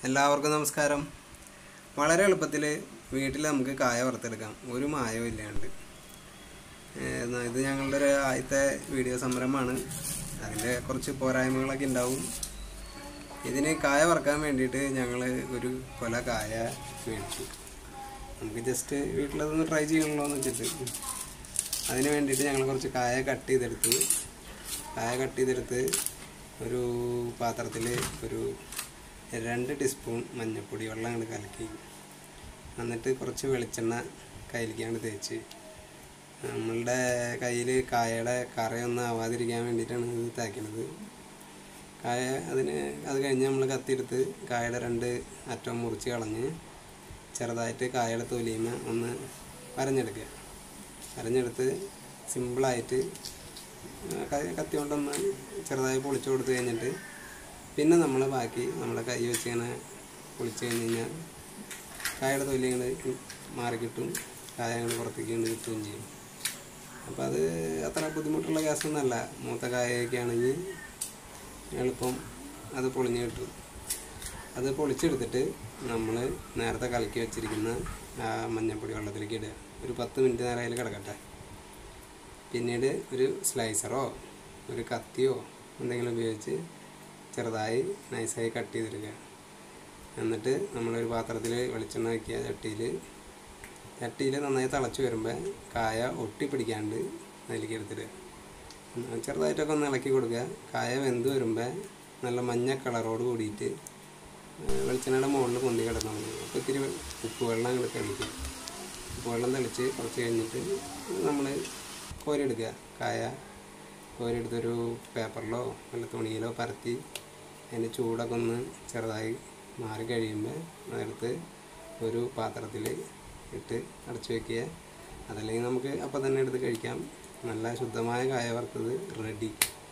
എല്ലാവർക്കും നമസ്കാരം വളരെ എളുപ്പത്തിൽ വീട്ടിൽ നമുക്ക് കായ വറുത്തെടുക്കാം ഒരു മായവും ഇല്ലാണ്ട് ഏഹ് ഇത് ഞങ്ങളുടെ ഒരു ആദ്യത്തെ വീഡിയോ സംരംഭമാണ് അതിൻ്റെ കുറച്ച് പോരായ്മകളൊക്കെ ഉണ്ടാവും ഇതിന് കായ വറുക്കാൻ വേണ്ടിയിട്ട് ഞങ്ങൾ ഒരു കൊല കായ മേടിച്ചു നമുക്ക് ജസ്റ്റ് വീട്ടിലതൊന്ന് ട്രൈ ചെയ്യണമല്ലോ എന്ന് വെച്ചിട്ട് അതിന് വേണ്ടിയിട്ട് ഞങ്ങൾ കുറച്ച് കായ കട്ട് ചെയ്തെടുത്തു കായ കട്ട് ചെയ്തെടുത്ത് ഒരു പാത്രത്തിൽ ഒരു രണ്ട് ടീസ്പൂൺ മഞ്ഞൾപ്പൊടി വെള്ളം അങ്ങോട്ട് കലക്കി എന്നിട്ട് കുറച്ച് വെളിച്ചെണ്ണ കയ്യിലേക്കാണ് തേച്ച് നമ്മളുടെ കയ്യിൽ കായയുടെ കറയൊന്നും ആവാതിരിക്കാൻ വേണ്ടിയിട്ടാണ് ഇത് തേക്കുന്നത് കായ അതിന് അത് കഴിഞ്ഞ് നമ്മൾ കത്തിയെടുത്ത് കായയുടെ രണ്ട് അറ്റം മുറിച്ച് കളഞ്ഞ് ചെറുതായിട്ട് കായയുടെ തൊലിയുമ ഒന്ന് വരഞ്ഞെടുക്കുക വരഞ്ഞെടുത്ത് സിമ്പിളായിട്ട് ക- കത്തി കൊണ്ടൊന്ന് ചെറുതായി പൊളിച്ചു കൊടുത്തു കഴിഞ്ഞിട്ട് പിന്നെ നമ്മൾ ബാക്കി നമ്മുടെ കൈ വെച്ച് ഇങ്ങനെ പൊളിച്ച് കഴിഞ്ഞ് കഴിഞ്ഞാൽ കായയുടെ തൊലി ഇങ്ങോട്ട് മാറി കിട്ടും കായ അങ്ങോട്ട് പുറത്തേക്ക് കൊണ്ട് കിട്ടുകയും ചെയ്യും അപ്പോൾ അത് അത്ര ബുദ്ധിമുട്ടുള്ള ഗ്യാസൊന്നുമല്ല മൂത്ത കായൊക്കെ ആണെങ്കിൽ എളുപ്പം അത് പൊളിഞ്ഞ് കിട്ടും അത് പൊളിച്ചെടുത്തിട്ട് നമ്മൾ നേരത്തെ കലക്കി വെച്ചിരിക്കുന്ന ആ മഞ്ഞൾപ്പൊടി വെള്ളത്തിലേക്ക് ഇടുക ഒരു പത്ത് മിനിറ്റ് നേരം അതിൽ കിടക്കട്ടെ പിന്നീട് ഒരു സ്ലൈസറോ ഒരു കത്തിയോ എന്തെങ്കിലും ഉപയോഗിച്ച് ചെറുതായി നൈസായി കട്ട് ചെയ്തെടുക്കുക എന്നിട്ട് നമ്മളൊരു പാത്രത്തിൽ വെളിച്ചെണ്ണ വയ്ക്കുക ചട്ടിയിൽ ചട്ടിയിൽ നന്നായി തിളച്ച് വരുമ്പോൾ കായ ഒട്ടി പിടിക്കാണ്ട് അതിലേക്ക് എടുത്തിടുക ഉം, ചെറുതായിട്ടൊക്കെ ഒന്ന് ഇളക്കി കൊടുക്കുക കായ വെന്ത് വരുമ്പോൾ നല്ല മഞ്ഞ കളറോട് കൂടിയിട്ട് ഏഹ്, വെളിച്ചെണ്ണയുടെ മുകളിൽ പൊന്തി കിടന്നാൽ മതി അപ്പോൾ ഇത്തിരി ഉപ്പ് വെള്ളം അങ്ങോട്ട് തെളിക്കും ഉപ്പ് വെള്ളം തെളിച്ച് കുറച്ച് കഴിഞ്ഞിട്ട് നമ്മൾ കോരിയെടുക്കുക കായ കോരിയെടുത്തൊരു പേപ്പറിലോ വല്ല തുണിയിലോ പരത്തി അതിൻ്റെ ചൂടൊക്കെ ഒന്ന് ചെറുതായി മാറി കഴിയുമ്പോൾ അതെടുത്ത് ഒരു പാത്രത്തിൽ ഇട്ട് അടച്ചു വെക്കുക അതല്ലെങ്കിൽ നമുക്ക് അപ്പം തന്നെ എടുത്ത് കഴിക്കാം നല്ല ശുദ്ധമായ കായ വറുത്തത് റെഡി